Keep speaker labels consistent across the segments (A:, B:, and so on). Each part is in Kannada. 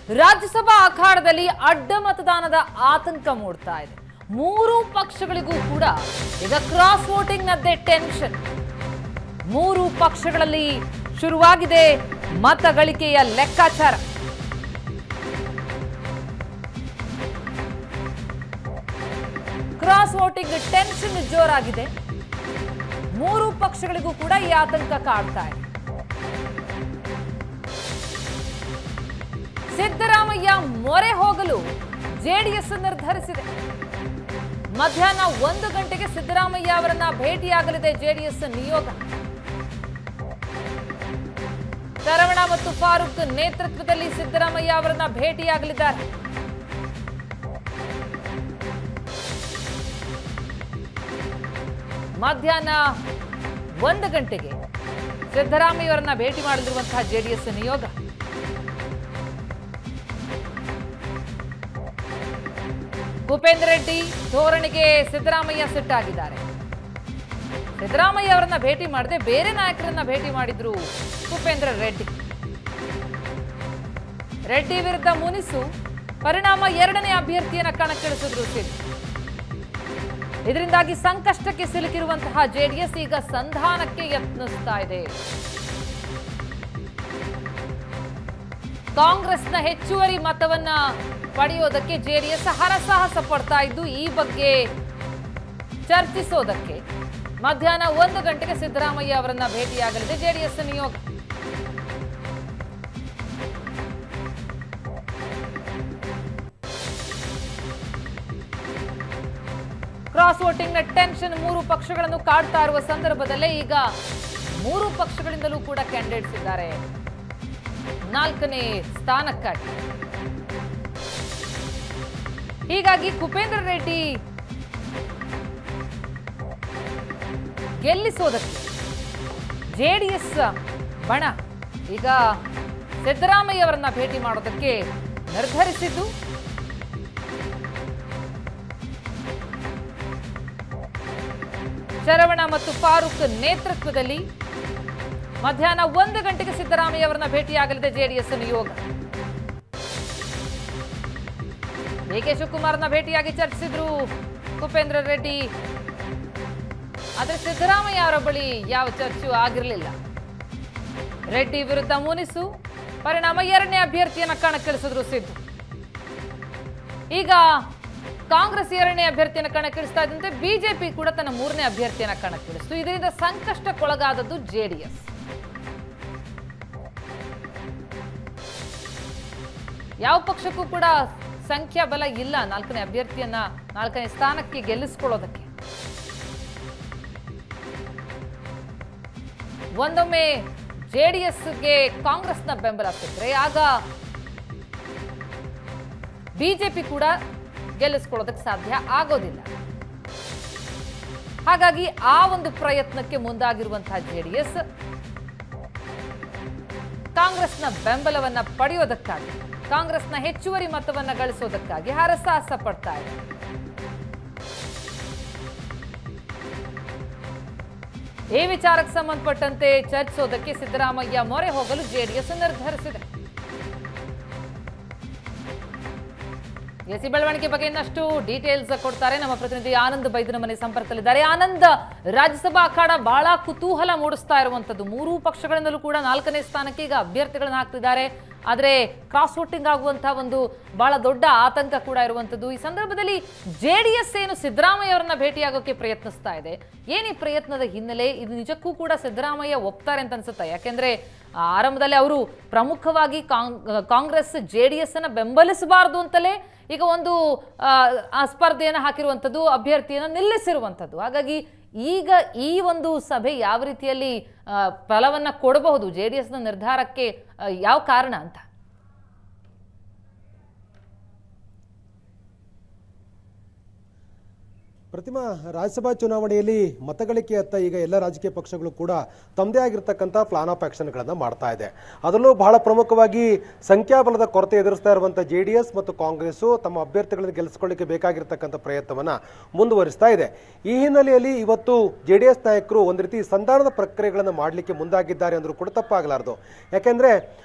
A: ರಾಜ್ಯಸಭಾ ಅಖಾಡದಲ್ಲಿ ಅಡ್ಡ ಮತದಾನದ ಆತಂಕ ಮೂಡ್ತಾ ಇದೆ ಮೂರು ಪಕ್ಷಗಳಿಗೂ ಕೂಡ ಈಗ ಕ್ರಾಸ್ ವೋಟಿಂಗ್ ನದ್ದೇ ಟೆನ್ಷನ್ ಮೂರು ಪಕ್ಷಗಳಲ್ಲಿ ಶುರುವಾಗಿದೆ ಮತ ಗಳಿಕೆಯ ಲೆಕ್ಕಾಚಾರ ಕ್ರಾಸ್ ವೋಟಿಂಗ್ ಟೆನ್ಷನ್ ಜೋರಾಗಿದೆ ಮೂರು ಪಕ್ಷಗಳಿಗೂ ಕೂಡ ಈ ಆತಂಕ ಕಾಡ್ತಾ ಇದೆ ಸಿದ್ದರಾಮಯ್ಯ ಮೊರೆ ಹೋಗಲು ಜೆಡಿಎಸ್ ನಿರ್ಧರಿಸಿದೆ ಮಧ್ಯಾಹ್ನ ಒಂದು ಗಂಟೆಗೆ ಸಿದ್ದರಾಮಯ್ಯ ಅವರನ್ನ ಭೇಟಿಯಾಗಲಿದೆ ಜೆಡಿಎಸ್ ನಿಯೋಗ ಶರವಣ ಮತ್ತು ಫಾರೂಕ್ ನೇತೃತ್ವದಲ್ಲಿ ಸಿದ್ದರಾಮಯ್ಯ ಅವರನ್ನ ಭೇಟಿಯಾಗಲಿದ್ದಾರೆ ಮಧ್ಯಾಹ್ನ ಒಂದು ಗಂಟೆಗೆ ಸಿದ್ದರಾಮಯ್ಯ ಅವರನ್ನ ಭೇಟಿ ಮಾಡಲಿರುವಂತಹ ಜೆಡಿಎಸ್ ನಿಯೋಗ ಭೂಪೇಂದ್ರ ರೆಡ್ಡಿ ಧೋರಣೆಗೆ ಸಿದ್ದರಾಮಯ್ಯ ಸಿಟ್ಟಾಗಿದ್ದಾರೆ ಸಿದ್ದರಾಮಯ್ಯ ಅವರನ್ನ ಭೇಟಿ ಮಾಡದೆ ಬೇರೆ ನಾಯಕರನ್ನ ಭೇಟಿ ಮಾಡಿದ್ರು ಭೂಪೇಂದ್ರ ರೆಡ್ಡಿ ರೆಡ್ಡಿ ವಿರುದ್ಧ ಮುನಿಸು ಪರಿಣಾಮ ಎರಡನೇ ಅಭ್ಯರ್ಥಿಯನ್ನ ಕಣಕ್ಕಿಳಿಸಿದ್ರು ಸಿದ್ದು ಇದರಿಂದಾಗಿ ಸಂಕಷ್ಟಕ್ಕೆ ಸಿಲುಕಿರುವಂತಹ ಜೆಡಿಎಸ್ ಈಗ ಸಂಧಾನಕ್ಕೆ ಯತ್ನಿಸ್ತಾ ಇದೆ ಕಾಂಗ್ರೆಸ್ನ ಹೆಚ್ಚುವರಿ ಮತವನ್ನ ಪಡೆಯೋದಕ್ಕೆ ಜೆಡಿಎಸ್ ಹರಸಾಹಸ ಪಡ್ತಾ ಇದ್ದು ಈ ಬಗ್ಗೆ ಚರ್ಚಿಸೋದಕ್ಕೆ ಮಧ್ಯಾಹ್ನ ಒಂದು ಗಂಟೆಗೆ ಸಿದ್ದರಾಮಯ್ಯ ಅವರನ್ನ ಭೇಟಿಯಾಗಲಿದೆ ಜೆಡಿಎಸ್ ನಿಯೋಗ ಕ್ರಾಸ್ ವೋಟಿಂಗ್ನ ಟೆನ್ಷನ್ ಮೂರು ಪಕ್ಷಗಳನ್ನು ಕಾಡ್ತಾ ಇರುವ ಸಂದರ್ಭದಲ್ಲೇ ಈಗ ಮೂರು ಪಕ್ಷಗಳಿಂದಲೂ ಕೂಡ ಕ್ಯಾಂಡಿಡೇಟ್ಸ್ ಇದ್ದಾರೆ ನಾಲ್ಕನೇ ಸ್ಥಾನಕ್ಕಾಗಿ ಹೀಗಾಗಿ ಕುಪೇಂದ್ರ ರೆಡ್ಡಿ ಗೆಲ್ಲಿಸೋದಕ್ಕೆ ಜೆಡಿಎಸ್ ಬಣ ಈಗ ಸಿದ್ದರಾಮಯ್ಯ ಅವರನ್ನ ಭೇಟಿ ಮಾಡೋದಕ್ಕೆ ನಿರ್ಧರಿಸಿದ್ದು ಶರವಣ ಮತ್ತು ಫಾರೂಕ್ ನೇತೃತ್ವದಲ್ಲಿ ಮಧ್ಯಾಹ್ನ ಒಂದು ಗಂಟೆಗೆ ಸಿದ್ದರಾಮಯ್ಯ ಅವರನ್ನ ಭೇಟಿಯಾಗಲಿದೆ ಜೆಡಿಎಸ್ ನಿಯೋಗ ಡಿ ಕೆ ಶಿವಕುಮಾರ್ನ ಭೇಟಿಯಾಗಿ ಚರ್ಚಿಸಿದ್ರು ಭೂಪೇಂದ್ರ ರೆಡ್ಡಿ ಆದರೆ ಸಿದ್ದರಾಮಯ್ಯ ಅವರ ಬಳಿ ಯಾವ ಚರ್ಚೆಯೂ ಆಗಿರಲಿಲ್ಲ ರೆಡ್ಡಿ ವಿರುದ್ಧ ಮುನಿಸು ಪರಿಣಾಮ ಎರಡನೇ ಅಭ್ಯರ್ಥಿಯನ್ನ ಕಣಕ್ಕಿಳಿಸಿದ್ರು ಸಿದ್ದು ಈಗ ಕಾಂಗ್ರೆಸ್ ಎರಡನೇ ಅಭ್ಯರ್ಥಿಯನ್ನ ಕಣಕ್ಕಿಳಿಸ್ತಾ ಇದ್ದಂತೆ ಬಿಜೆಪಿ ಕೂಡ ತನ್ನ ಮೂರನೇ ಅಭ್ಯರ್ಥಿಯನ್ನ ಕಣಕ್ಕಿಳಿಸ್ತು ಇದರಿಂದ ಸಂಕಷ್ಟಕ್ಕೊಳಗಾದದ್ದು ಜೆಡಿಎಸ್ ಯಾವ ಪಕ್ಷಕ್ಕೂ ಕೂಡ ಸಂಖ್ಯಾಬಲ ಇಲ್ಲ ನಾಲ್ಕನೇ ಅಭ್ಯರ್ಥಿಯನ್ನ ನಾಲ್ಕನೇ ಸ್ಥಾನಕ್ಕೆ ಗೆಲ್ಲಿಸ್ಕೊಳ್ಳೋದಕ್ಕೆ ಒಂದೊಮ್ಮೆ ಜೆಡಿಎಸ್ಗೆ ಕಾಂಗ್ರೆಸ್ನ ಬೆಂಬಲ ಸಿಕ್ಕರೆ ಆಗ ಬಿಜೆಪಿ ಕೂಡ ಗೆಲ್ಲಿಸ್ಕೊಳ್ಳೋದಕ್ಕೆ ಸಾಧ್ಯ ಆಗೋದಿಲ್ಲ ಹಾಗಾಗಿ ಆ ಒಂದು ಪ್ರಯತ್ನಕ್ಕೆ ಮುಂದಾಗಿರುವಂತಹ ಜೆಡಿಎಸ್ ಕಾಂಗ್ರೆಸ್ನ ಬೆಂಬಲವನ್ನ ಪಡೆಯೋದಕ್ಕಾಗಿ ಕಾಂಗ್ರೆಸ್ನ ಹೆಚ್ಚುವರಿ ಮತವನ್ನ ಗಳಿಸೋದಕ್ಕಾಗಿ ಹರಸಾಹಸ ಪಡ್ತಾ ಇದೆ ಈ ವಿಚಾರಕ್ಕೆ ಸಂಬಂಧಪಟ್ಟಂತೆ ಚರ್ಚಿಸೋದಕ್ಕೆ ಸಿದ್ದರಾಮಯ್ಯ ಮೊರೆ ಹೋಗಲು ಜೆಡಿಎಸ್ ನಿರ್ಧರಿಸಿದೆ ಎಸಿ ಬೆಳವಣಿಗೆ ಬಗ್ಗೆ ಇನ್ನಷ್ಟು ಡೀಟೇಲ್ಸ್ ಕೊಡ್ತಾರೆ ನಮ್ಮ ಪ್ರತಿನಿಧಿ ಆನಂದ್ ಬೈದನ ಮನೆ ಸಂಪರ್ಕದಲ್ಲಿದ್ದಾರೆ ಆನಂದ್ ರಾಜ್ಯಸಭಾ ಅಖಾಡ ಬಹಳ ಕುತೂಹಲ ಮೂಡಿಸ್ತಾ ಇರುವಂತದ್ದು ಮೂರೂ ಪಕ್ಷಗಳಿಂದಲೂ ಕೂಡ ನಾಲ್ಕನೇ ಸ್ಥಾನಕ್ಕೆ ಈಗ ಅಭ್ಯರ್ಥಿಗಳನ್ನ ಹಾಕ್ತಿದ್ದಾರೆ ಆದರೆ ಕ್ರಾಸ್ ವೋಟಿಂಗ್ ಆಗುವಂತಹ ಒಂದು ಬಹಳ ದೊಡ್ಡ ಆತಂಕ ಕೂಡ ಇರುವಂತದ್ದು ಈ ಸಂದರ್ಭದಲ್ಲಿ ಜೆಡಿಎಸ್ ಏನು ಸಿದ್ದರಾಮಯ್ಯ ಅವರನ್ನ ಭೇಟಿಯಾಗೋಕೆ ಪ್ರಯತ್ನಿಸ್ತಾ ಇದೆ ಏನು ಈ ಪ್ರಯತ್ನದ ಹಿನ್ನೆಲೆ ಇದು ನಿಜಕ್ಕೂ ಕೂಡ ಸಿದ್ದರಾಮಯ್ಯ ಒಪ್ತಾರೆ ಅಂತ ಅನ್ಸುತ್ತೆ ಯಾಕೆಂದ್ರೆ ಆ, ಆರಂಭದಲ್ಲಿ ಅವರು ಪ್ರಮುಖವಾಗಿ ಕಾಂಗ್- ಕಾಂಗ್ರೆಸ್ ಜೆ ಡಿ ಎಸ್ ಅನ್ನ ಬೆಂಬಲಿಸಬಾರದು ಅಂತಲೇ ಈಗ ಒಂದು ಆ, ಆ ಸ್ಪರ್ಧೆಯನ್ನು ಹಾಕಿರುವಂಥದ್ದು ಅಭ್ಯರ್ಥಿಯನ್ನು ನಿಲ್ಲಿಸಿರುವಂಥದ್ದು ಹಾಗಾಗಿ ಈಗ ಈ ಒಂದು ಸಭೆ ಯಾವ ರೀತಿಯಲ್ಲಿ ಆ, ಫಲವನ್ನ ಕೊಡಬಹುದು ಜೆ ಡಿ ಎಸ್ನ ನಿರ್ಧಾರಕ್ಕೆ ಆ, ಯಾವ ಕಾರಣ ಅಂತ
B: ಪ್ರತಿಮಾ ರಾಜ್ಯಸಭಾ ಚುನಾವಣೆಯಲ್ಲಿ ಮತಗಳಿಕೆಯತ್ತ ಈಗ ಎಲ್ಲ ರಾಜಕೀಯ ಪಕ್ಷಗಳು ಕೂಡ ತಮ್ಮದೇ ಆಗಿರ್ತಕ್ಕಂಥ ಪ್ಲಾನ್ ಆಫ್ ಆಕ್ಷನ್ಗಳನ್ನು ಮಾಡ್ತಾ ಇದೆ ಅದರಲ್ಲೂ ಬಹಳ ಪ್ರಮುಖವಾಗಿ ಸಂಖ್ಯಾಬಲದ ಕೊರತೆ ಎದುರಿಸ್ತಾ ಇರುವಂಥ ಜೆ ಡಿ ಎಸ್ ಮತ್ತು ಕಾಂಗ್ರೆಸ್ಸು ತಮ್ಮ ಅಭ್ಯರ್ಥಿಗಳನ್ನು ಗೆಲ್ಲಿಸ್ಕೊಳ್ಳಿಕ್ಕೆ ಬೇಕಾಗಿರ್ತಕ್ಕಂಥ ಪ್ರಯತ್ನವನ್ನು ಮುಂದುವರಿಸ್ತಾ ಇದೆ ಈ ಹಿನ್ನೆಲೆಯಲ್ಲಿ ಇವತ್ತು ಜೆ ಡಿ ಎಸ್ ನಾಯಕರು ಒಂದು ರೀತಿ ಸಂಧಾನದ ಪ್ರಕ್ರಿಯೆಗಳನ್ನು ಮಾಡಲಿಕ್ಕೆ ಮುಂದಾಗಿದ್ದಾರೆ ಅಂದರೂ ಕೂಡ ತಪ್ಪಾಗಲಾರದು ಯಾಕೆಂದರೆ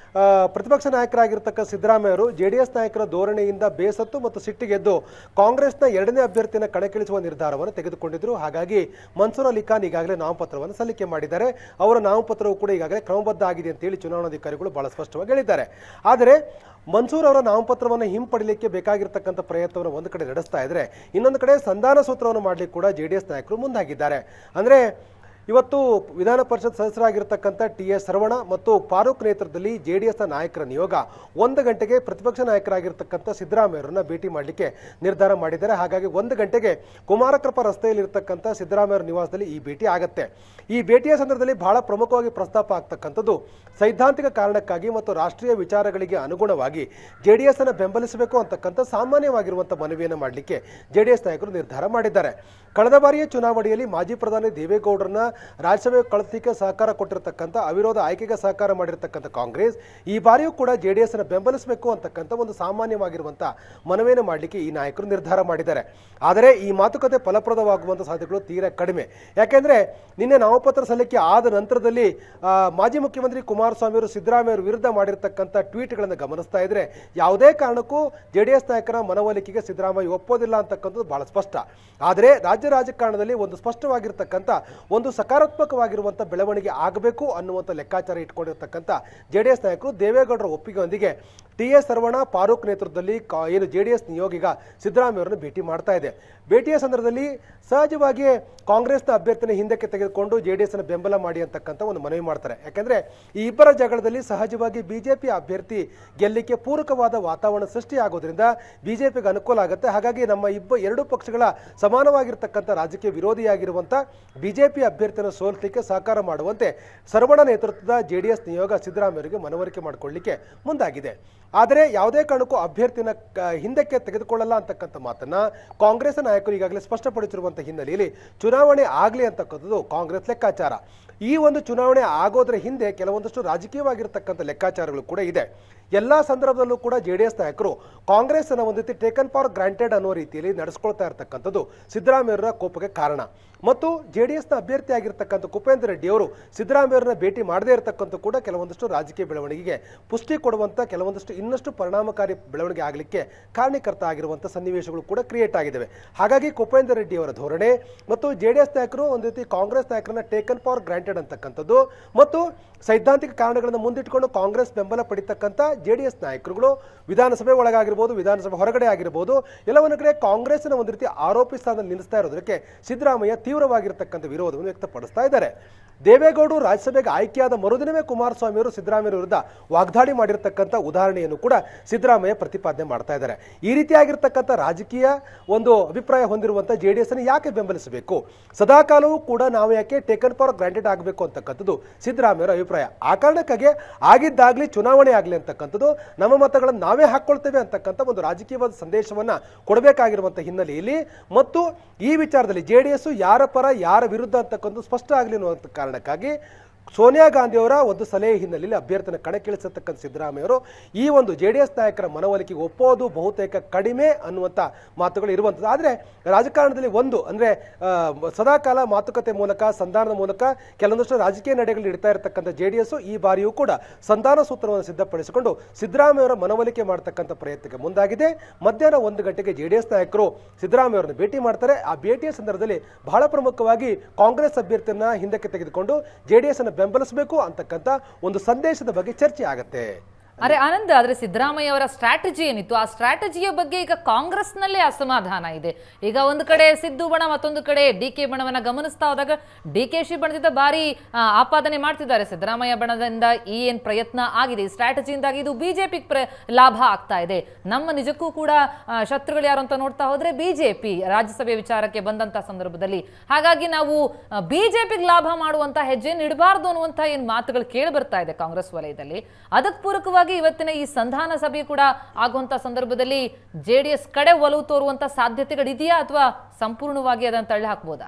B: ಆ, ಪ್ರತಿಪಕ್ಷ ನಾಯಕರಾಗಿರ್ತಕ್ಕ ಸಿದ್ದರಾಮಯ್ಯವರು ಜೆ ಡಿ ಎಸ್ ನಾಯಕರ ಧೋರಣೆಯಿಂದ ಬೇಸತ್ತು ಮತ್ತು ಸಿಟ್ಟಿಗೆದ್ದು ಕಾಂಗ್ರೆಸ್ನ ಎರಡನೇ ಅಭ್ಯರ್ಥಿಯನ್ನು ಕಣಕ್ಕಿಳಿಸುವ ನಿರ್ಧಾರವನ್ನು ತೆಗೆದುಕೊಂಡಿದ್ರು ಹಾಗಾಗಿ ಮನ್ಸೂರ್ ಅಲಿ ಖಾನ್ ಈಗಾಗಲೇ ನಾಮಪತ್ರವನ್ನು ಸಲ್ಲಿಕೆ ಮಾಡಿದ್ದಾರೆ ಅವರ ನಾಮಪತ್ರವು ಕೂಡ ಈಗಾಗಲೇ ಕ್ರಮಬದ್ಧ ಆಗಿದೆ ಅಂತೇಳಿ ಚುನಾವಣಾಧಿಕಾರಿಗಳು ಬಹಳ ಸ್ಪಷ್ಟವಾಗಿ ಹೇಳಿದ್ದಾರೆ ಆದರೆ ಮನ್ಸೂರ್ ಅವರ ನಾಮಪತ್ರವನ್ನು ಹಿಂಪಡಿಲಿಕ್ಕೆ ಬೇಕಾಗಿರ್ತಕ್ಕಂಥ ಪ್ರಯತ್ನವನ್ನು ಒಂದು ಕಡೆ ನಡೆಸ್ತಾ ಇದ್ರೆ ಇನ್ನೊಂದು ಕಡೆ ಸಂಧಾನ ಸೂತ್ರವನ್ನು ಮಾಡಲಿಕ್ಕೆ ಕೂಡ ಜೆ ಡಿ ಎಸ್ ನಾಯಕರು ಮುಂದಾಗಿದ್ದಾರೆ ಅಂದರೆ ಇವತ್ತು ವಿಧಾನ ಪರಿಷತ್ ಸದಸ್ಯರಾಗಿರ್ತಕ್ಕಂಥ ಟಿ ಎಸ್ ಸರ್ವಣ ಮತ್ತು ಫಾರೂಕ್ ನೇತೃತ್ವದಲ್ಲಿ ಜೆ ಡಿ ಎಸ್ನ ನಾಯಕರ ನಿಯೋಗ ಒಂದು ಗಂಟೆಗೆ ಪ್ರತಿಪಕ್ಷ ನಾಯಕರಾಗಿರ್ತಕ್ಕಂಥ ಸಿದ್ದರಾಮಯ್ಯರನ್ನ ಭೇಟಿ ಮಾಡಲಿಕ್ಕೆ ನಿರ್ಧಾರ ಮಾಡಿದ್ದಾರೆ ಹಾಗಾಗಿ ಒಂದು ಗಂಟೆಗೆ ಕುಮಾರಕೃಪ ರಸ್ತೆಯಲ್ಲಿರ್ತಕ್ಕಂಥ ಸಿದ್ದರಾಮಯ್ಯರ ನಿವಾಸದಲ್ಲಿ ಈ ಭೇಟಿ ಆಗತ್ತೆ ಈ ಭೇಟಿಯ ಸಂದರ್ಭದಲ್ಲಿ ಬಹಳ ಪ್ರಮುಖವಾಗಿ ಪ್ರಸ್ತಾಪ ಆಗ್ತಕ್ಕಂಥದ್ದು ಸೈದ್ಧಾಂತಿಕ ಕಾರಣಕ್ಕಾಗಿ ಮತ್ತು ರಾಷ್ಟ್ರೀಯ ವಿಚಾರಗಳಿಗೆ ಅನುಗುಣವಾಗಿ ಜೆ ಡಿ ಎಸ್ ಅನ್ನು ಬೆಂಬಲಿಸಬೇಕು ಅಂತಕ್ಕಂಥ ಸಾಮಾನ್ಯವಾಗಿರುವಂಥ ಮನವಿಯನ್ನು ಮಾಡಲಿಕ್ಕೆ ಜೆ ಡಿ ಎಸ್ ನಾಯಕರು ನಿರ್ಧಾರ ಮಾಡಿದ್ದಾರೆ ಕಳೆದ ಬಾರಿಯ ಚುನಾವಣೆಯಲ್ಲಿ ಮಾಜಿ ಪ್ರಧಾನಿ ದೇವೇಗೌಡರನ್ನ ರಾಜ್ಯಸಭೆ ಕಳಿಸಲಿಕ್ಕೆ ಸಹಕಾರ ಕೊಟ್ಟಿರತಕ್ಕಂಥ ಅವಿರೋಧ ಆಯ್ಕೆಗೆ ಸಹಕಾರ ಮಾಡಿರ್ತಕ್ಕಂಥ ಕಾಂಗ್ರೆಸ್ ಈ ಬಾರಿಯೂ ಕೂಡ ಜೆ ಡಿ ಎಸ್ ಅನ್ನು ಬೆಂಬಲಿಸಬೇಕು ಅಂತಕ್ಕಂಥ ಒಂದು ಸಾಮಾನ್ಯವಾಗಿರುವಂಥ ಮನವಿಯನ್ನು ಮಾಡಲಿಕ್ಕೆ ಈ ನಾಯಕರು ನಿರ್ಧಾರ ಮಾಡಿದ್ದಾರೆ ಆದರೆ ಈ ಮಾತುಕತೆ ಫಲಪ್ರದವಾಗುವಂಥ ಸಾಧ್ಯತೆಗಳು ತೀರಾ ಕಡಿಮೆ ಯಾಕೆಂದ್ರೆ ನಿನ್ನೆ ನಾಮಪತ್ರ ಸಲ್ಲಿಕೆ ಆದ ನಂತರದಲ್ಲಿ ಆ, ಮಾಜಿ ಮುಖ್ಯಮಂತ್ರಿ ಕುಮಾರಸ್ವಾಮಿ ಅವರು ಸಿದ್ದರಾಮಯ್ಯ ಅವರು ವಿರುದ್ಧ ಮಾಡಿರ್ತಕ್ಕಂಥ ಟ್ವೀಟ್ಗಳನ್ನು ಗಮನಿಸ್ತಾ ಇದ್ರೆ ಯಾವುದೇ ಕಾರಣಕ್ಕೂ ಜೆ ಡಿ ಎಸ್ ನಾಯಕರ ಮನವೊಲಿಕೆಗೆ ಸಿದ್ದರಾಮಯ್ಯ ಒಪ್ಪೋದಿಲ್ಲ ಅಂತಕ್ಕಂಥದ್ದು ಬಹಳ ಸ್ಪಷ್ಟ ಆದರೆ ರಾಜ್ಯ ರಾಜಕಾರಣದಲ್ಲಿ ಒಂದು ಸ್ಪಷ್ಟವಾಗಿರ್ತಕ್ಕಂಥ ಒಂದು ಸಕಾರಾತ್ಮಕವಾಗಿರುವಂಥ ಬೆಳವಣಿಗೆ ಆಗಬೇಕು ಅನ್ನುವಂಥ ಲೆಕ್ಕಾಚಾರ ಇಟ್ಕೊಂಡಿರ್ತಕ್ಕಂಥ ಜೆ ಡಿ ಎಸ್ ನಾಯಕರು ದೇವೇಗೌಡರ ಒಪ್ಪಿಗೆಯೊಂದಿಗೆ ಟಿ ಎಸ್ ಸರ್ವಣ ಫಾರೂಕ್ ನೇತೃತ್ವದಲ್ಲಿ ಕಾ- ಏನು ಜೆ ಡಿ ಎಸ್ ನಿಯೋಗ ಈಗ ಸಿದ್ದರಾಮಯ್ಯವರನ್ನು ಭೇಟಿ ಮಾಡ್ತಾ ಇದೆ ಭೇಟಿಯ ಸಂದರ್ಭದಲ್ಲಿ ಸಹಜವಾಗಿಯೇ ಕಾಂಗ್ರೆಸ್ನ ಅಭ್ಯರ್ಥಿನ ಹಿಂದಕ್ಕೆ ತೆಗೆದುಕೊಂಡು ಜೆ ಡಿ ಎಸ್ನ ಬೆಂಬಲ ಮಾಡಿ ಅಂತಕ್ಕಂಥ ಒಂದು ಮನವಿ ಮಾಡ್ತಾರೆ ಯಾಕಂದ್ರೆ ಈ ಇಬ್ಬರ ಜಗಳದಲ್ಲಿ ಸಹಜವಾಗಿ ಬಿಜೆಪಿ ಅಭ್ಯರ್ಥಿ ಗೆಲ್ಲಿಕ್ಕೆ ಪೂರಕವಾದ ವಾತಾವರಣ ಸೃಷ್ಟಿಯಾಗೋದ್ರಿಂದ ಬಿಜೆಪಿಗೆ ಅನುಕೂಲ ಆಗುತ್ತೆ ಹಾಗಾಗಿ ನಮ್ಮ ಇಬ್ಬ ಎರಡು ಪಕ್ಷಗಳ ಸಮಾನವಾಗಿರ್ತಕ್ಕಂಥ ರಾಜಕೀಯ ವಿರೋಧಿಯಾಗಿರುವಂಥ ಬಿಜೆಪಿ ಅಭ್ಯರ್ಥಿಯನ್ನು ಸೋಲಿಸಲಿಕ್ಕೆ ಸಹಕಾರ ಮಾಡುವಂತೆ ಸರ್ವಣ ನೇತೃತ್ವದ ಜೆ ಡಿ ಎಸ್ ನಿಯೋಗ ಸಿದ್ದರಾಮಯ್ಯರಿಗೆ ಮನವರಿಕೆ ಮಾಡಿಕೊಳ್ಳಲಿಕ್ಕೆ ಮುಂದಾಗಿದೆ ಆದರೆ ಯಾವುದೇ ಕಾರಣಕ್ಕೂ ಅಭ್ಯರ್ಥಿನ ಕ- ಹಿಂದಕ್ಕೆ ತೆಗೆದುಕೊಳ್ಳಲ್ಲ ಅಂತಕ್ಕಂಥ ಮಾತನ್ನ ಕಾಂಗ್ರೆಸ್ ನಾಯಕರು ಈಗಾಗಲೇ ಸ್ಪಷ್ಟಪಡಿಸಿರುವಂಥ ಹಿನ್ನೆಲೆಯಲ್ಲಿ ಚುನಾವಣೆ ಆಗಲಿ ಅಂತಕ್ಕಂಥದ್ದು ಕಾಂಗ್ರೆಸ್ ಲೆಕ್ಕಾಚಾರ ಈ ಒಂದು ಚುನಾವಣೆ ಆಗೋದ್ರ ಹಿಂದೆ ಕೆಲವೊಂದಷ್ಟು ರಾಜಕೀಯವಾಗಿರ್ತಕ್ಕಂಥ ಲೆಕ್ಕಾಚಾರಗಳು ಕೂಡ ಇದೆ ಎಲ್ಲ ಸಂದರ್ಭದಲ್ಲೂ ಕೂಡ ಜೆ ಡಿ ಎಸ್ ನಾಯಕರು ಕಾಂಗ್ರೆಸ್ ಅನ್ನ ಒಂದು ರೀತಿ ಟೇಕನ್ ಫಾರ್ ಗ್ರಾಂಟೆಡ್ ಅನ್ನೋ ರೀತಿಯಲ್ಲಿ ನಡೆಸ್ಕೊಳ್ತಾ ಇರತಕ್ಕಂಥದ್ದು ಸಿದ್ದರಾಮಯ್ಯರ ಕೋಪಕ್ಕೆ ಕಾರಣ ಮತ್ತು ಜೆ ಡಿ ಎಸ್ನ ಅಭ್ಯರ್ಥಿ ಆಗಿರ್ತಕ್ಕಂಥ ಕುಪೇಂದ್ರ ರೆಡ್ಡಿ ಅವರು ಸಿದ್ದರಾಮಯ್ಯರನ್ನ ಭೇಟಿ ಮಾಡದೇ ಇರತಕ್ಕಂಥ ಕೂಡ ಕೆಲವೊಂದಷ್ಟು ರಾಜಕೀಯ ಬೆಳವಣಿಗೆಗೆ ಪುಷ್ಟಿ ಕೊಡುವಂಥ ಕೆಲವೊಂದಷ್ಟು ಇನ್ನಷ್ಟು ಪರಿಣಾಮಕಾರಿ ಬೆಳವಣಿಗೆ ಆಗಲಿಕ್ಕೆ ಕಾರಣೀಕರ್ತ ಆಗಿರುವಂಥ ಸನ್ನಿವೇಶಗಳು ಕೂಡ ಕ್ರಿಯೇಟ್ ಆಗಿದ್ದಾವೆ ಹಾಗಾಗಿ ಕುಪೇಂದ್ರ ರೆಡ್ಡಿ ಅವರ ಧೋರಣೆ ಮತ್ತು ಜೆ ಡಿ ಎಸ್ ನಾಯಕರು ಒಂದು ರೀತಿ ಕಾಂಗ್ರೆಸ್ ನಾಯಕರನ್ನ ಟೇಕನ್ ಫಾರ್ ಗ್ರಾಂಟೆಡ್ ಅಂತಕ್ಕಂಥದ್ದು ಮತ್ತು ಸೈದ್ಧಾಂತಿಕ ಕಾರಣಗಳನ್ನು ಮುಂದಿಟ್ಟುಕೊಂಡು ಕಾಂಗ್ರೆಸ್ ಬೆಂಬಲ ಪಡಿತಕ್ಕಂಥ ಜೆ ಡಿ ಎಸ್ ನಾಯಕರುಗಳು ವಿಧಾನಸಭೆ ಒಳಗಾಗಿರ್ಬೋದು ವಿಧಾನಸಭೆ ಹೊರಗಡೆ ಆಗಿರ್ಬೋದು ಎಲ್ಲವನ್ನ ಕಡೆ ಕಾಂಗ್ರೆಸ್ನ ಒಂದು ರೀತಿ ಆರೋಪಿ ಸ್ಥಾನದಲ್ಲಿ ನಿಲ್ಲಿಸ್ತಾ ಇರೋದಕ್ಕೆ ಸಿದ್ದರಾಮಯ್ಯ ತೀವ್ರವಾಗಿರ್ತಕ್ಕಂಥ ವಿರೋಧವನ್ನು ವ್ಯಕ್ತಪಡಿಸ್ತಾ ಇದ್ದಾರೆ ದೇವೇಗೌಡರು ರಾಜ್ಯಸಭೆಗೆ ಆಯ್ಕೆಯಾದ ಮರುದಿನವೇ ಕುಮಾರಸ್ವಾಮಿ ಅವರು ಸಿದ್ದರಾಮಯ್ಯ ವಿರುದ್ಧ ವಾಗ್ದಾಳಿ ಮಾಡಿರ್ತಕ್ಕಂಥ ಉದಾಹರಣೆಯನ್ನು ಕೂಡ ಸಿದ್ದರಾಮಯ್ಯ ಪ್ರತಿಪಾದನೆ ಮಾಡ್ತಾ ಇದ್ದಾರೆ ಈ ರೀತಿಯಾಗಿರ್ತಕ್ಕಂಥ ರಾಜಕೀಯ ಒಂದು ಅಭಿಪ್ರಾಯ ಹೊಂದಿರುವಂಥ ಜೆ ಡಿ ಎಸ್ ಅನ್ನು ಯಾಕೆ ಬೆಂಬಲಿಸಬೇಕು ಸದಾಕಾಲವೂ ಕೂಡ ನಾವು ಯಾಕೆ ಟೇಕನ್ ಫಾರ್ ಗ್ರಾಂಟೆಡ್ ಆಗಬೇಕು ಅಂತಕ್ಕಂಥದ್ದು ಸಿದ್ದರಾಮಯ್ಯರ ಅಭಿಪ್ರಾಯ ಆ ಕಾರಣಕ್ಕಾಗಿ ಆಗಿದ್ದಾಗಲಿ ಚುನಾವಣೆ ಆಗಲಿ ಅಂತಕ್ಕಂಥದ್ದು ನಮ್ಮ ಮತಗಳನ್ನು ನಾವೇ ಹಾಕ್ಕೊಳ್ತೇವೆ ಅಂತಕ್ಕಂಥ ಒಂದು ರಾಜಕೀಯವಾದ ಸಂದೇಶವನ್ನ ಕೊಡಬೇಕಾಗಿರುವಂಥ ಹಿನ್ನೆಲೆಯಲ್ಲಿ ಮತ್ತು ಈ ವಿಚಾರದಲ್ಲಿ ಜೆ ಡಿ ಎಸ್ ಯಾರ ಪರ ಯಾರ ವಿರುದ್ಧ ಅಂತಕ್ಕಂಥ ಸ್ಪಷ್ಟ ಆಗಲಿ ಅನ್ನುವಂಥ ಕಾರಣಕ್ಕಾಗಿ ಸೋನಿಯಾ ಗಾಂಧಿಯವರ ಒಂದು ಸಲಹೆ ಹಿನ್ನೆಲೆಯಲ್ಲಿ ಅಭ್ಯರ್ಥಿನ ಕಣಕ್ಕಿಳಿಸತಕ್ಕಂಥ ಸಿದ್ದರಾಮಯ್ಯವರು ಈ ಒಂದು ಜೆ ಡಿ ಎಸ್ ನಾಯಕರ ಮನವೊಲಿಕೆಗೆ ಒಪ್ಪೋದು ಬಹುತೇಕ ಕಡಿಮೆ ಅನ್ನುವಂಥ ಮಾತುಗಳು ಇರುವಂಥದ್ದು ಆದರೆ ರಾಜಕಾರಣದಲ್ಲಿ ಒಂದು ಅಂದರೆ ಸದಾಕಾಲ ಮಾತುಕತೆ ಮೂಲಕ ಸಂಧಾನದ ಮೂಲಕ ಕೆಲವೊಂದಷ್ಟು ರಾಜಕೀಯ ನಡೆಗಳು ಇಡ್ತಾ ಇರತಕ್ಕಂಥ ಜೆ ಡಿ ಎಸ್ ಈ ಬಾರಿಯೂ ಕೂಡ ಸಂಧಾನ ಸೂತ್ರವನ್ನು ಸಿದ್ಧಪಡಿಸಿಕೊಂಡು ಸಿದ್ದರಾಮಯ್ಯವರ ಮನವೊಲಿಕೆ ಮಾಡತಕ್ಕಂಥ ಪ್ರಯತ್ನಕ್ಕೆ ಮುಂದಾಗಿದೆ ಮಧ್ಯಾಹ್ನ ಒಂದು ಗಂಟೆಗೆ ಜೆ ಡಿ ಎಸ್ ನಾಯಕರು ಸಿದ್ದರಾಮಯ್ಯವರನ್ನು ಭೇಟಿ ಮಾಡ್ತಾರೆ ಆ ಭೇಟಿಯ ಸಂದರ್ಭದಲ್ಲಿ ಬಹಳ ಪ್ರಮುಖವಾಗಿ ಕಾಂಗ್ರೆಸ್ ಅಭ್ಯರ್ಥಿಯನ್ನ ಹಿಂದಕ್ಕೆ ತೆಗೆದುಕೊಂಡು ಜೆ ಡಿ ಎಸ್ ಅನ್ನು ಬೆಂಬಲಿಸಬೇಕು ಅಂತಕ್ಕಂಥ ಒಂದು ಸಂದೇಶದ ಬಗ್ಗೆ ಚರ್ಚೆ ಆಗತ್ತೆ
A: ಅರೆ ಆನಂದ್ ಆದ್ರೆ ಸಿದ್ದರಾಮಯ್ಯ ಅವರ ಸ್ಟ್ರಾಟಜಿ ಏನಿತ್ತು ಆ ಸ್ಟ್ರಾಟಜಿಯ ಬಗ್ಗೆ ಈಗ ಕಾಂಗ್ರೆಸ್ನಲ್ಲೇ ಅಸಮಾಧಾನ ಇದೆ ಈಗ ಒಂದು ಕಡೆ ಸಿದ್ದು ಬಣ ಮತ್ತೊಂದು ಕಡೆ ಡಿ ಕೆ ಬಣವನ್ನ ಗಮನಿಸ್ತಾ ಹೋದಾಗ ಡಿ ಕೆ ಶಿ ಬಣದಿಂದ ಬಾರಿ ಆ, ಆಪಾದನೆ ಮಾಡ್ತಿದ್ದಾರೆ ಸಿದ್ದರಾಮಯ್ಯ ಬಣದಿಂದ ಈ ಏನ್ ಪ್ರಯತ್ನ ಆಗಿದೆ ಈ ಸ್ಟ್ರಾಟಜಿಯಿಂದಾಗಿ ಇದು ಬಿಜೆಪಿ ಲಾಭ ಆಗ್ತಾ ಇದೆ ನಮ್ಮ ನಿಜಕ್ಕೂ ಕೂಡ ಆ, ಶತ್ರುಗಳು ಯಾರು ಅಂತ ನೋಡ್ತಾ ಹೋದ್ರೆ ಬಿಜೆಪಿ ರಾಜ್ಯಸಭೆ ವಿಚಾರಕ್ಕೆ ಬಂದಂತ ಸಂದರ್ಭದಲ್ಲಿ ಹಾಗಾಗಿ ನಾವು ಬಿಜೆಪಿಗೆ ಲಾಭ ಮಾಡುವಂತ ಹೆಜ್ಜೆ ಇಡಬಾರ್ದು ಅನ್ನುವಂತ ಏನ್ ಮಾತುಗಳು ಕೇಳಿ ಬರ್ತಾ ಇದೆ ಕಾಂಗ್ರೆಸ್ ವಲಯದಲ್ಲಿ ಅದಕ್ಕೆ ಪೂರಕವಾಗಿ ಇವತ್ತಿನ ಈ ಸಂಧಾನ ಸಭೆ ಕೂಡ ಆಗುವಂತ ಸಂದರ್ಭದಲ್ಲಿ ಜೆಡಿಎಸ್ ಕಡೆ ಒಲವು ತೋರುವಂತ ಸಾಧ್ಯತೆಗಳಿದೆಯಾ ಅಥವಾ ಸಂಪೂರ್ಣವಾಗಿ ಅದನ್ನು ತಳ್ಳಿ ಹಾಕ್ಬೋದಾ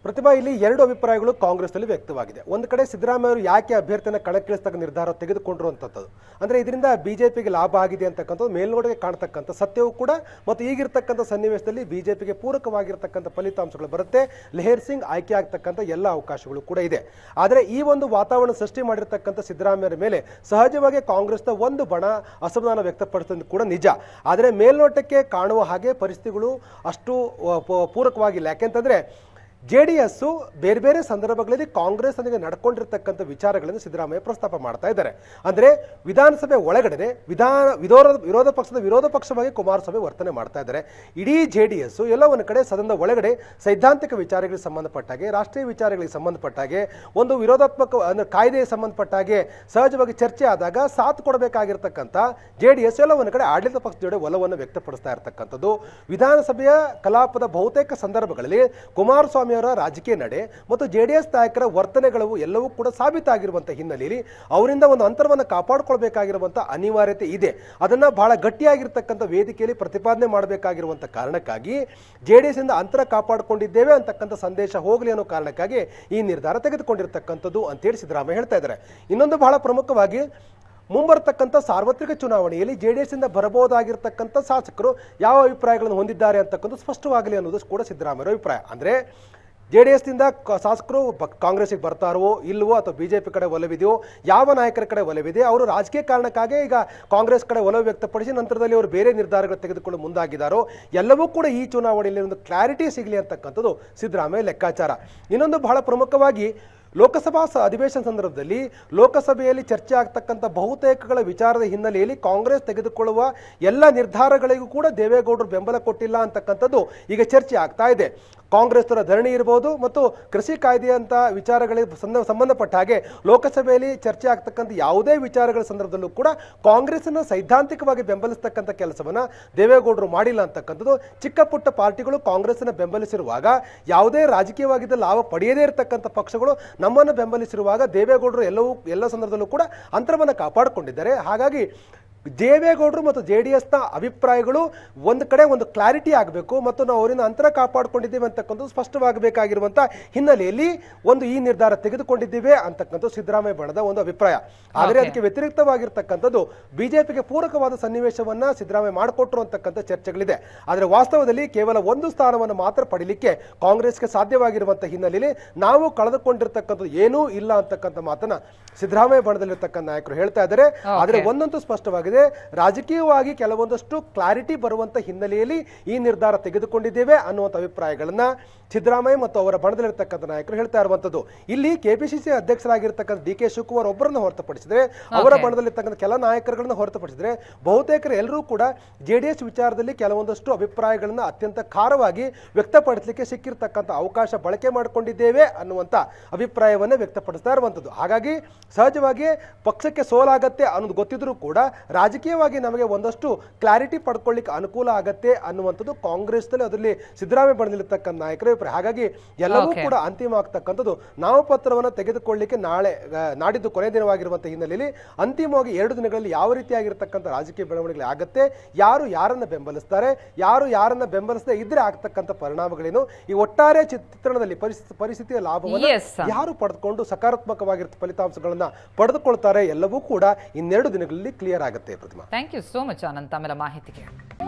B: ಪ್ರತಿಭಾ ಇಲ್ಲಿ ಎರಡು ಅಭಿಪ್ರಾಯಗಳು ಕಾಂಗ್ರೆಸ್ನಲ್ಲಿ ವ್ಯಕ್ತವಾಗಿದೆ ಒಂದು ಕಡೆ ಸಿದ್ದರಾಮಯ್ಯ ಅವರು ಯಾಕೆ ಅಭ್ಯರ್ಥಿಯನ್ನು ಕಣಕ್ಕಿಳಿಸ್ತಕ್ಕ ನಿರ್ಧಾರ ತೆಗೆದುಕೊಂಡಿರುವಂಥದ್ದು ಅಂದ್ರೆ ಇದರಿಂದ ಬಿಜೆಪಿಗೆ ಲಾಭ ಆಗಿದೆ ಅಂತಕ್ಕಂಥದ್ದು ಮೇಲ್ನೋಟಕ್ಕೆ ಕಾಣ್ತಕ್ಕಂಥ ಸತ್ಯವೂ ಕೂಡ ಮತ್ತು ಈಗಿರ್ತಕ್ಕಂಥ ಸನ್ನಿವೇಶದಲ್ಲಿ ಬಿಜೆಪಿಗೆ ಪೂರಕವಾಗಿರ್ತಕ್ಕಂಥ ಫಲಿತಾಂಶಗಳು ಬರುತ್ತೆ ಲೆಹರ್ ಸಿಂಗ್ ಆಯ್ಕೆ ಆಗ್ತಕ್ಕಂಥ ಎಲ್ಲ ಅವಕಾಶಗಳು ಕೂಡ ಇದೆ ಆದರೆ ಈ ಒಂದು ವಾತಾವರಣ ಸೃಷ್ಟಿ ಮಾಡಿರ್ತಕ್ಕಂಥ ಸಿದ್ದರಾಮಯ್ಯರ ಮೇಲೆ ಸಹಜವಾಗಿ ಕಾಂಗ್ರೆಸ್ನ ಒಂದು ಬಣ ಅಸಮಾಧಾನ ವ್ಯಕ್ತಪಡಿಸೋದು ಕೂಡ ನಿಜ ಆದರೆ ಮೇಲ್ನೋಟಕ್ಕೆ ಕಾಣುವ ಹಾಗೆ ಪರಿಸ್ಥಿತಿಗಳು ಅಷ್ಟು ಆ, ಪೂ- ಪೂರಕವಾಗಿಲ್ಲ ಯಾಕೆಂತಂದ್ರೆ ಜೆ ಡಿ ಎಸ್ಸು ಬೇರೆ ಬೇರೆ ಸಂದರ್ಭಗಳಲ್ಲಿ ಕಾಂಗ್ರೆಸ್ನೊಂದಿಗೆ ನಡ್ಕೊಂಡಿರ್ತಕ್ಕಂಥ ವಿಚಾರಗಳನ್ನು ಸಿದ್ದರಾಮಯ್ಯ ಪ್ರಸ್ತಾಪ ಮಾಡ್ತಾ ಇದ್ದಾರೆ ಅಂದರೆ ವಿಧಾನಸಭೆ ಒಳಗಡೆ ವಿಧಾನ ವಿರೋಧ ವಿರೋಧ ಪಕ್ಷದ ವಿರೋಧ ಪಕ್ಷವಾಗಿ ಕುಮಾರಸ್ವಾಮಿ ವರ್ತನೆ ಮಾಡ್ತಾ ಇದ್ದಾರೆ ಇಡೀ ಜೆ ಡಿ ಎಸ್ಸು ಎಲ್ಲ ಒಂದು ಕಡೆ ಸದನದ ಒಳಗಡೆ ಸೈದ್ಧಾಂತಿಕ ವಿಚಾರಗಳಿಗೆ ಸಂಬಂಧಪಟ್ಟ ಹಾಗೆ ರಾಷ್ಟ್ರೀಯ ವಿಚಾರಗಳಿಗೆ ಸಂಬಂಧಪಟ್ಟ ಹಾಗೆ ಒಂದು ವಿರೋಧಾತ್ಮಕ ಅಂದರೆ ಕಾಯ್ದೆಗೆ ಸಂಬಂಧಪಟ್ಟ ಹಾಗೆ ಸಹಜವಾಗಿ ಚರ್ಚೆ ಆದಾಗ ಸಾಥ್ ಕೊಡಬೇಕಾಗಿರ್ತಕ್ಕಂಥ ಜೆ ಡಿ ಎಸ್ ಎಲ್ಲ ಒಂದು ಕಡೆ ಆಡಳಿತ ಪಕ್ಷದ ಜೊತೆ ಒಲವನ್ನು ವ್ಯಕ್ತಪಡಿಸ್ತಾ ಇರ್ತಕ್ಕಂಥದ್ದು ವಿಧಾನಸಭೆಯ ಕಲಾಪದ ಬಹುತೇಕ ಸಂದರ್ಭಗಳಲ್ಲಿ ಕುಮಾರಸ್ವಾಮಿ ಅವರ ರಾಜಕೀಯ ನಡೆ ಮತ್ತು ಜೆ ಡಿ ಎಸ್ ನಾಯಕರ ವರ್ತನೆಗಳು ಎಲ್ಲವೂ ಕೂಡ ಸಾಬೀತಾಗಿರುವಂಥ ಹಿನ್ನೆಲೆಯಲ್ಲಿ ಅವರಿಂದ ಒಂದು ಅಂತರವನ್ನು ಕಾಪಾಡಿಕೊಳ್ಬೇಕಾಗಿರುವಂಥ ಅನಿವಾರ್ಯತೆ ಇದೆ ಅದನ್ನು ಬಹಳ ಗಟ್ಟಿಯಾಗಿರ್ತಕ್ಕಂಥ ವೇದಿಕೆಯಲ್ಲಿ ಪ್ರತಿಪಾದನೆ ಮಾಡಬೇಕಾಗಿರುವಂಥ ಕಾರಣಕ್ಕಾಗಿ ಜೆ ಡಿ ಎಸ್ ಇಂದ ಅಂತರ ಕಾಪಾಡಿಕೊಂಡಿದ್ದೇವೆ ಅಂತಕ್ಕಂಥ ಸಂದೇಶ ಹೋಗಲಿ ಅನ್ನೋ ಕಾರಣಕ್ಕಾಗಿ ಈ ನಿರ್ಧಾರ ತೆಗೆದುಕೊಂಡಿರ್ತಕ್ಕಂಥದ್ದು ಅಂತೇಳಿ ಸಿದ್ದರಾಮಯ್ಯ ಹೇಳ್ತಾ ಇದ್ದಾರೆ ಇನ್ನೊಂದು ಬಹಳ ಪ್ರಮುಖವಾಗಿ ಮುಂಬರ್ತಕ್ಕಂಥ ಸಾರ್ವತ್ರಿಕ ಚುನಾವಣೆಯಲ್ಲಿ ಜೆ ಡಿ ಎಸ್ ಇಂದ ಬರಬಹುದಾಗಿರ್ತಕ್ಕಂಥ ಶಾಸಕರು ಯಾವ ಅಭಿಪ್ರಾಯಗಳನ್ನು ಹೊಂದಿದ್ದಾರೆ ಅಂತಕ್ಕಂಥ ಸ್ಪಷ್ಟವಾಗಲಿ ಅನ್ನೋದು ಕೂಡ ಸಿದ್ದರಾಮಯ್ಯ ಅಭಿಪ್ರಾಯ ಅಂದರೆ ಜೆ ಡಿ ಎಸ್ನಿಂದ ಶಾಸಕರು ಬ- ಕಾಂಗ್ರೆಸ್ಸಿಗೆ ಬರ್ತಾರೋ ಇಲ್ವೋ ಅಥವಾ ಬಿಜೆಪಿ ಕಡೆ ಒಲವಿದೆಯೋ ಯಾವ ನಾಯಕರ ಕಡೆ ಒಲವಿದೆ ಅವರು ರಾಜಕೀಯ ಕಾರಣಕ್ಕಾಗಿ ಈಗ ಕಾಂಗ್ರೆಸ್ ಕಡೆ ಒಲವು ವ್ಯಕ್ತಪಡಿಸಿ ನಂತರದಲ್ಲಿ ಅವರು ಬೇರೆ ನಿರ್ಧಾರಗಳು ತೆಗೆದುಕೊಂಡು ಮುಂದಾಗಿದ್ದಾರೋ ಎಲ್ಲವೂ ಕೂಡ ಈ ಚುನಾವಣೆಯಲ್ಲಿ ಒಂದು ಕ್ಲಾರಿಟಿ ಸಿಗಲಿ ಅಂತಕ್ಕಂಥದ್ದು ಸಿದ್ದರಾಮಯ್ಯ ಲೆಕ್ಕಾಚಾರ ಇನ್ನೊಂದು ಬಹಳ ಪ್ರಮುಖವಾಗಿ ಲೋಕಸಭಾ ಸ- ಅಧಿವೇಶನ ಸಂದರ್ಭದಲ್ಲಿ ಲೋಕಸಭೆಯಲ್ಲಿ ಚರ್ಚೆ ಆಗ್ತಕ್ಕಂಥ ಬಹುತೇಕಗಳ ವಿಚಾರದ ಹಿನ್ನೆಲೆಯಲ್ಲಿ ಕಾಂಗ್ರೆಸ್ ತೆಗೆದುಕೊಳ್ಳುವ ಎಲ್ಲ ನಿರ್ಧಾರಗಳಿಗೂ ಕೂಡ ದೇವೇಗೌಡರು ಬೆಂಬಲ ಕೊಟ್ಟಿಲ್ಲ ಅಂತಕ್ಕಂಥದ್ದು ಈಗ ಚರ್ಚೆ ಆಗ್ತಾ ಇದೆ ಕಾಂಗ್ರೆಸ್ತರ ಧರಣಿ ಇರ್ಬೋದು ಮತ್ತು ಕೃಷಿ ಕಾಯ್ದೆಯಂಥ ವಿಚಾರಗಳಿಗೆ ಸಂದ- ಸಂಬಂಧಪಟ್ಟ ಹಾಗೆ ಲೋಕಸಭೆಯಲ್ಲಿ ಚರ್ಚೆ ಆಗ್ತಕ್ಕಂಥ ಯಾವುದೇ ವಿಚಾರಗಳ ಸಂದರ್ಭದಲ್ಲೂ ಕೂಡ ಕಾಂಗ್ರೆಸ್ಸನ್ನು ಸೈದ್ಧಾಂತಿಕವಾಗಿ ಬೆಂಬಲಿಸ್ತಕ್ಕಂಥ ಕೆಲಸವನ್ನ ದೇವೇಗೌಡರು ಮಾಡಿಲ್ಲ ಅಂತಕ್ಕಂಥದ್ದು ಚಿಕ್ಕ ಪುಟ್ಟ ಪಾರ್ಟಿಗಳು ಕಾಂಗ್ರೆಸ್ಸನ್ನು ಬೆಂಬಲಿಸಿರುವಾಗ ಯಾವುದೇ ರಾಜಕೀಯವಾಗಿದ್ದ ಲಾಭ ಪಡೆಯದೇ ಇರತಕ್ಕಂಥ ಪಕ್ಷಗಳು ನಮ್ಮನ್ನು ಬೆಂಬಲಿಸಿರುವಾಗ ದೇವೇಗೌಡರು ಎಲ್ಲವೂ ಎಲ್ಲ ಸಂದರ್ಭದಲ್ಲೂ ಕೂಡ ಅಂತರವನ್ನು ಕಾಪಾಡಿಕೊಂಡಿದ್ದಾರೆ ಹಾಗಾಗಿ ದೇವೇಗೌಡರು ಮತ್ತು ಜೆ ಡಿ ಎಸ್ನ ಅಭಿಪ್ರಾಯಗಳು ಒಂದು ಕಡೆ ಒಂದು ಕ್ಲಾರಿಟಿ ಆಗಬೇಕು ಮತ್ತು ನಾವು ಅವರಿಂದ ಅಂತರ ಕಾಪಾಡಿಕೊಂಡಿದ್ದೇವೆ ಅಂತಕ್ಕಂಥದ್ದು ಸ್ಪಷ್ಟವಾಗಬೇಕಾಗಿರುವಂಥ ಹಿನ್ನೆಲೆಯಲ್ಲಿ ಒಂದು ಈ ನಿರ್ಧಾರ ತೆಗೆದುಕೊಂಡಿದ್ದೇವೆ ಅಂತಕ್ಕಂಥ ಸಿದ್ದರಾಮಯ್ಯ ಬಣದ ಒಂದು ಅಭಿಪ್ರಾಯ ಆದರೆ ಅದಕ್ಕೆ ವ್ಯತಿರಿಕ್ತವಾಗಿರ್ತಕ್ಕಂಥದ್ದು ಬಿಜೆಪಿಗೆ ಪೂರಕವಾದ ಸನ್ನಿವೇಶವನ್ನ ಸಿದ್ದರಾಮಯ್ಯ ಮಾಡಿಕೊಟ್ರು ಅಂತಕ್ಕಂಥ ಚರ್ಚೆಗಳಿದೆ ಆದರೆ ವಾಸ್ತವದಲ್ಲಿ ಕೇವಲ ಒಂದು ಸ್ಥಾನವನ್ನು ಮಾತ್ರ ಪಡಿಲಿಕ್ಕೆ ಕಾಂಗ್ರೆಸ್ಗೆ ಸಾಧ್ಯವಾಗಿರುವಂಥ ಹಿನ್ನೆಲೆಯಲ್ಲಿ ನಾವು ಕಳೆದುಕೊಂಡಿರ್ತಕ್ಕಂಥದ್ದು ಏನೂ ಇಲ್ಲ ಅಂತಕ್ಕಂಥ ಮಾತನ್ನ ಸಿದ್ದರಾಮಯ್ಯ ಬಣದಲ್ಲಿರ್ತಕ್ಕಂಥ ನಾಯಕರು ಹೇಳ್ತಾ ಇದ್ದಾರೆ ಆದರೆ ಒಂದಂತೂ ಸ್ಪಷ್ಟವಾಗಿದೆ ರಾಜಕೀಯವಾಗಿ ಕೆಲವೊಂದಷ್ಟು ಕ್ಲಾರಿಟಿ ಬರುವಂತ ಹಿನ್ನೆಲೆಯಲ್ಲಿ ಈ ನಿರ್ಧಾರ ತೆಗೆದುಕೊಂಡಿದ್ದೇವೆ ಅನ್ನುವಂಥ ಅಭಿಪ್ರಾಯಗಳನ್ನ ಸಿದ್ದರಾಮಯ್ಯ ಮತ್ತು ಅವರ ಬಣದಲ್ಲಿರ್ತಕ್ಕಂಥ ನಾಯಕರು ಹೇಳ್ತಾ ಇರುವಂತದ್ದು ಇಲ್ಲಿ ಕೆಪಿಸಿಸಿ ಅಧ್ಯಕ್ಷರಾಗಿರ್ತಕ್ಕಂಥ ಡಿ ಕೆ ಶಿವಕುಮಾರ್ ಒಬ್ಬರನ್ನ ಹೊರತುಪಡಿಸಿದ್ರೆ ಅವರ ಬಣದಲ್ಲಿರ್ತಕ್ಕಂಥ ಕೆಲ ನಾಯಕರುಗಳನ್ನ ಹೊರತುಪಡಿಸಿದ್ರೆ ಬಹುತೇಕರು ಎಲ್ಲರೂ ಕೂಡ ಜೆ ಡಿ ಎಸ್ ವಿಚಾರದಲ್ಲಿ ಕೆಲವೊಂದಷ್ಟು ಅಭಿಪ್ರಾಯಗಳನ್ನ ಅತ್ಯಂತ ಖಾರವಾಗಿ ವ್ಯಕ್ತಪಡಿಸಲಿಕ್ಕೆ ಸಿಕ್ಕಿರ್ತಕ್ಕಂಥ ಅವಕಾಶ ಬಳಕೆ ಮಾಡಿಕೊಂಡಿದ್ದೇವೆ ಅನ್ನುವಂಥ ಅಭಿಪ್ರಾಯವನ್ನೇ ವ್ಯಕ್ತಪಡಿಸ್ತಾ ಇರುವಂಥದ್ದು ಹಾಗಾಗಿ ಸಹಜವಾಗಿ ಪಕ್ಷಕ್ಕೆ ಸೋಲಾಗತ್ತೆ ಅನ್ನೋದು ಗೊತ್ತಿದ್ರೂ ಕೂಡ ರಾಜಕೀಯವಾಗಿ ನಮಗೆ ಒಂದಷ್ಟು ಕ್ಲಾರಿಟಿ ಪಡ್ಕೊಳ್ಳಿಕ್ಕೆ ಅನುಕೂಲ ಆಗತ್ತೆ ಅನ್ನುವಂಥದ್ದು ಕಾಂಗ್ರೆಸ್ನಲ್ಲಿ ಅದರಲ್ಲಿ ಸಿದ್ದರಾಮಯ್ಯ ಬಣದಲ್ಲಿರ್ತಕ್ಕಂಥ ನಾಯಕರ ಅಭಿಪ್ರಾಯ ಹಾಗಾಗಿ ಎಲ್ಲವೂ
A: Okay.
B: ಕೂಡ ಅಂತಿಮ ಆಗ್ತಕ್ಕಂಥದ್ದು ನಾಮಪತ್ರವನ್ನು ತೆಗೆದುಕೊಳ್ಳಿಕ್ಕೆ ನಾಳೆ ಆ, ನಾಡಿದ್ದು ಕೊನೆ ದಿನವಾಗಿರುವಂಥ ಹಿನ್ನೆಲೆಯಲ್ಲಿ ಅಂತಿಮವಾಗಿ ಎರಡು ದಿನಗಳಲ್ಲಿ ಯಾವ ರೀತಿಯಾಗಿರ್ತಕ್ಕಂಥ ರಾಜಕೀಯ ಬೆಳವಣಿಗೆ ಆಗತ್ತೆ ಯಾರು ಯಾರನ್ನ ಬೆಂಬಲಿಸ್ತಾರೆ ಯಾರು ಯಾರನ್ನ ಬೆಂಬಲಿಸದೆ ಇದ್ರೆ ಆಗ್ತಕ್ಕಂಥ ಪರಿಣಾಮಗಳೇನು ಈ ಒಟ್ಟಾರೆ ಚಿತ್- ಚಿತ್ರಣದಲ್ಲಿ ಪರಿಸ್ಥಿತಿ ಪರಿಸ್ಥಿತಿಯ ಲಾಭವನ್ನು
A: Yes.
B: ಯಾರು ಪಡೆದುಕೊಂಡು ಸಕಾರಾತ್ಮಕವಾಗಿರುವ ಫಲಿತಾಂಶಗಳನ್ನ ಪಡೆದುಕೊಳ್ತಾರೆ ಎಲ್ಲವೂ ಕೂಡ ಇನ್ನೆರಡು ದಿನಗಳಲ್ಲಿ ಕ್ಲಿಯರ್ ಆಗುತ್ತೆ Prathima
A: thank you so much Ananth ಆಮೇಲೆ ಮಾಹಿತಿಗೆ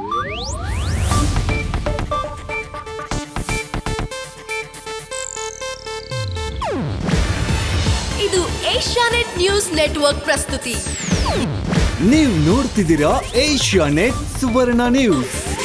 C: ಇದು ಏಷ್ಯಾನೆಟ್ ನ್ಯೂಸ್ ನೆಟ್ವರ್ಕ್ ಪ್ರಸ್ತುತಿ
D: ನೀವು ನೋಡ್ತಿದ್ದೀರಾ ಏಷ್ಯಾ ನೆಟ್ ಸುವರ್ಣ ನ್ಯೂಸ್